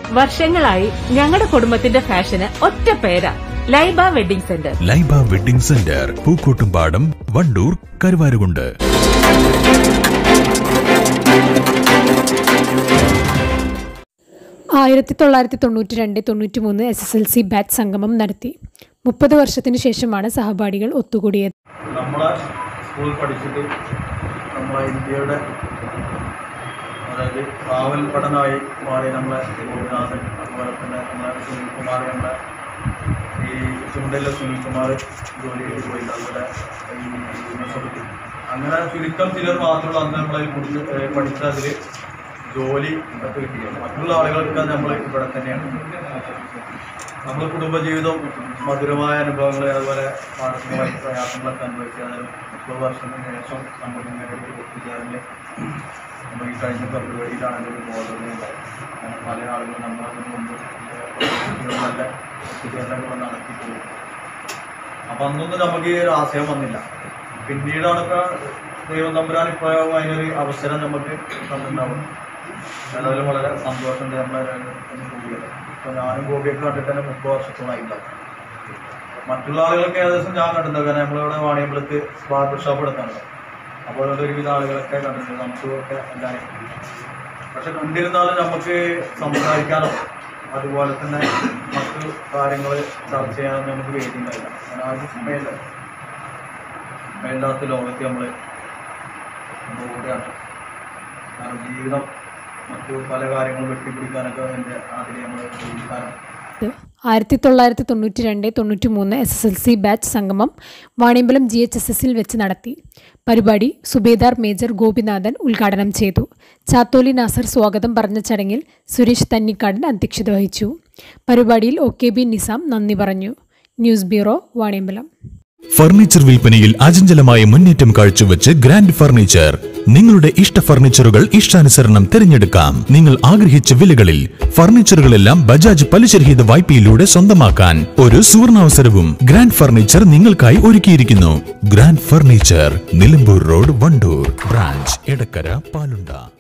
വർഷങ്ങളായി ഞങ്ങളുടെ കുടുംബത്തിന്റെ ഫാഷന് ഒറ്റ പേരാ Laiba wedding centre Laiba wedding centre Pookkottumpadam Wandoor Karuvarakundu ആയിരത്തി തൊള്ളായിരത്തി തൊണ്ണൂറ്റി രണ്ട് തൊണ്ണൂറ്റി മൂന്ന് S S L C batch സംഗമം നടത്തി മുപ്പത് വർഷത്തിനു ശേഷമാണ് സഹപാഠികൾ ഒത്തുകൂടിയത് നമ്മളെ സ്കൂളിൽ പഠിച്ചിട്ട് നമ്മളെ ഇന്ത്യയുടെ അതായത് ട്രാവൽ പഠനമായി മാറി നമ്മളെ ഗോപിനാഥൻ അതുപോലെ തന്നെ നമ്മളെ സുനിൽകുമാർ നമ്മളെ ഈ ചുണ്ടയിലെ സുനിൽകുമാർ ജോലി ചെയ്ത് പോയി അതുപോലെ ഈ യൂണിവേഴ്സിറ്റി അങ്ങനെ ചുരുക്കം ചിലർ മാത്രമുള്ള അന്ന് നമ്മളെ കുറിച്ച് പഠിച്ച അതിൽ ജോലി ഒക്കെ കിട്ടിയത് മറ്റുള്ള ആളുകൾക്ക് നമ്മൾ ഇവിടെ തന്നെയാണ് നമ്മൾ കുടുംബജീവിതം മധുരമായ അനുഭവങ്ങൾ അതുപോലെ മാനസികമായ പ്രയാസങ്ങളൊക്കെ അനുഭവിച്ച് അത് മുപ്പത് വർഷത്തിന് ശേഷം നമ്മൾ ഇങ്ങനെ ഒരു ഒത്തുചേരല് നമ്മൾ ഈ കഴിഞ്ഞ ഫെബ്രുവരിയിലാണെങ്കിൽ ഒരു ബോധന ഉണ്ടായി അങ്ങനെ പല ആളുകളും നമ്മളതിന് മുമ്പ് ഏഹ് നല്ല ഒത്തുചേരലുകൾ നടത്തി പോകും അപ്പം അന്നൊന്നും നമുക്ക് ഈ ഒരു ആശയം വന്നില്ല പിന്നീടാണ് ഇപ്പോൾ ദൈവം തമ്പുരാൻ ഇപ്പോൾ അതിനൊരു അവസരം നമുക്ക് തന്നിട്ടുണ്ടാവും നിലവിൽ വളരെ സന്തോഷമുണ്ട് നമ്മളെ കൂടിയത് ഇപ്പോൾ ഞാനും ഗോപിയൊക്കെ കണ്ടിട്ട് തന്നെ മുപ്പത് വർഷത്തോളായിട്ടുണ്ടാവും മറ്റുള്ള ആളുകളൊക്കെ ഏകദേശം ഞാൻ കണ്ടിട്ടുണ്ട് കാരണം നമ്മളിവിടെ വാണിയമ്പലത്ത് ബാർബർ ഷോപ്പ് എടുക്കാനുണ്ട് അപ്പോൾ അതുകൊണ്ട് ഒരുവിധ ആളുകളൊക്കെ കണ്ടിട്ടുണ്ട് നമുക്കൊക്കെ എല്ലാവരും പക്ഷെ കണ്ടിരുന്നാലും നമുക്ക് സംസാരിക്കാനോ അതുപോലെ തന്നെ മറ്റു കാര്യങ്ങൾ ചർച്ച ചെയ്യാനൊന്നും നമുക്ക് വേദിയുണ്ടായില്ല കാരണം ആദ്യം സമയമില്ല വേണ്ടാത്ത ലോകത്ത് നമ്മൾ ഓടുകയാണ് കാരണം ജീവിതം മറ്റു പല കാര്യങ്ങളും വെട്ടിപ്പിടിക്കാനൊക്കെ എൻ്റെ അതിൽ നമ്മൾ ജീവിക്കാനും ആയിരത്തി തൊള്ളായിരത്തി തൊണ്ണൂറ്റി രണ്ട് തൊണ്ണൂറ്റി മൂന്ന് S S L C batch സംഗമം വാണിയമ്പലം ജി എച്ച് എസ് എസിൽ വെച്ച് നടത്തി പരിപാടി സുബേദാർ മേജർ ഗോപിനാഥൻ ഉദ്ഘാടനം ചെയ്തു ചാത്തോലി നാസർ സ്വാഗതം പറഞ്ഞ ചടങ്ങിൽ സുരേഷ് തന്നിക്കാടൻ അധ്യക്ഷത വഹിച്ചു പരിപാടിയിൽ ഒ കെ ബി നിസാം നന്ദി പറഞ്ഞു ന്യൂസ് ബ്യൂറോ വാണിയമ്പലം ഫർണിച്ചർ വിൽപ്പനയിൽ അചഞ്ചലമായ മുന്നേറ്റം കാഴ്ചവെച്ച് ഗ്രാൻഡ് ഫർണിച്ചർ നിങ്ങളുടെ ഇഷ്ട ഫർണിച്ചറുകൾ ഇഷ്ടാനുസരണം തിരഞ്ഞെടുക്കാം നിങ്ങൾ ആഗ്രഹിച്ച വിലകളിൽ ഫർണിച്ചറുകളെല്ലാം ബജാജ് പലിശരഹിത വായ്പയിലൂടെ സ്വന്തമാക്കാൻ ഒരു സുവർണാവസരവും ഗ്രാൻഡ് ഫർണിച്ചർ നിങ്ങൾക്കായി ഒരുക്കിയിരിക്കുന്നു grand furniture Nilambur road Wandoor branch Edakkara പാലുണ്ട